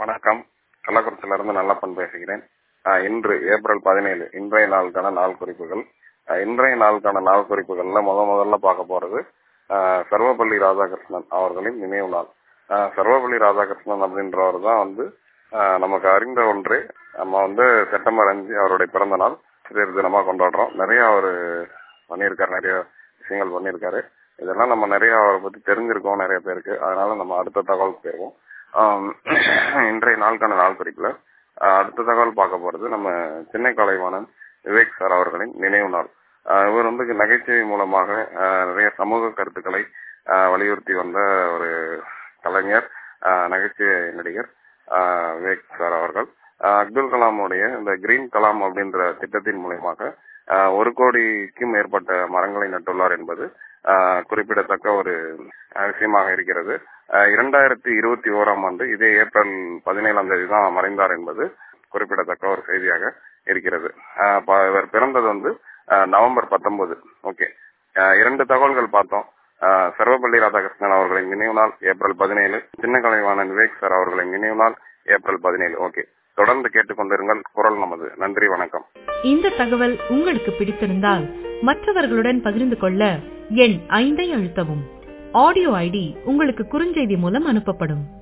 வணக்கம் கள்ளக்குறிச்சியில இருந்து நல்லப்பன் பேசுகிறேன் ஆஹ் இன்று ஏப்ரல் பதினேழு இன்றைய நாளுக்கான நாள் குறிப்புகள் ஆஹ் இன்றைய நாளுக்கான நாள் குறிப்புகள்ல முத முதல்ல பார்க்க போறது ஆஹ் சர்வப்பள்ளி ராதாகிருஷ்ணன் அவர்களின் நினைவு நாள் ஆஹ் சர்வப்பள்ளி ராதாகிருஷ்ணன் அப்படின்றவர் தான் வந்து ஆஹ் நமக்கு அறிந்த ஒன்று நம்ம வந்து செப்டம்பர் அஞ்சு அவருடைய பிறந்த நாள் சிறியர் தினமா கொண்டாடுறோம் நிறைய அவர் பண்ணியிருக்காரு நிறைய விஷயங்கள் பண்ணியிருக்காரு இதெல்லாம் நம்ம நிறைய அவரை பத்தி தெரிஞ்சிருக்கோம் நிறைய பேருக்கு அதனால நம்ம அடுத்த தகவல் போயிருவோம் ஆம், இன்றைய நாளுக்கான நாள் குறிப்புல ஆஹ் அடுத்த தகவல் பார்க்க போறது நம்ம சென்னை கலைவாணன் விவேக் சார் அவர்களின் நினைவு நாள் ஆஹ் இவர் வந்து நகைச்சுவை மூலமாக ஆஹ் நிறைய சமூக கருத்துக்களை ஆஹ் வலியுறுத்தி வந்த ஒரு கலைஞர் ஆஹ் நகைச்சுவை நடிகர் ஆஹ் விவேக் சார் அவர்கள் ஆஹ் அப்துல் கலாமுடைய இந்த கிரீன் கலாம் அப்படின்ற திட்டத்தின் மூலயமாக ஆஹ் ஒரு கோடிக்கும் மேற்பட்ட மரங்களை நட்டுள்ளார் என்பது ஆஹ் குறிப்பிடத்தக்க ஒரு ஆஹ் விஷயமாக இருக்கிறது ஆஹ் இரண்டாயிரத்தி இருபத்தி ஓராம் ஆண்டு இதே ஏப்ரல் பதினேழாம் தேதி தான் மறைந்தார் என்பது குறிப்பிடத்தக்க ஒரு செய்தியாக இருக்கிறது ஆஹ் ப- இவர் பிறந்தது வந்து ஆஹ் நவம்பர் பத்தொன்பது ஓகே இரண்டு தகவல்கள் பார்த்தோம் ஆஹ் சர்வப்பள்ளி ராதாகிருஷ்ணன் அவர்களின் நினைவு நாள் ஏப்ரல் பதினேழு சின்ன கலைவாணன் விவேக் சார் அவர்களின் நினைவு நாள் ஏப்ரல் பதினேழு ஓகே தொடர்ந்து கேட்டுக்கொண்டிருங்கள் குரல் நமது நன்றி வணக்கம் இந்த தகவல் உங்களுக்கு பிடித்திருந்தால் மற்றவர்களுடன் பகிர்ந்து கொள்ள எண் ஐந்தை அழுத்தவும் ஆடியோ ஐடி உங்களுக்கு குறுஞ்செய்தி மூலம் அனுப்பப்படும்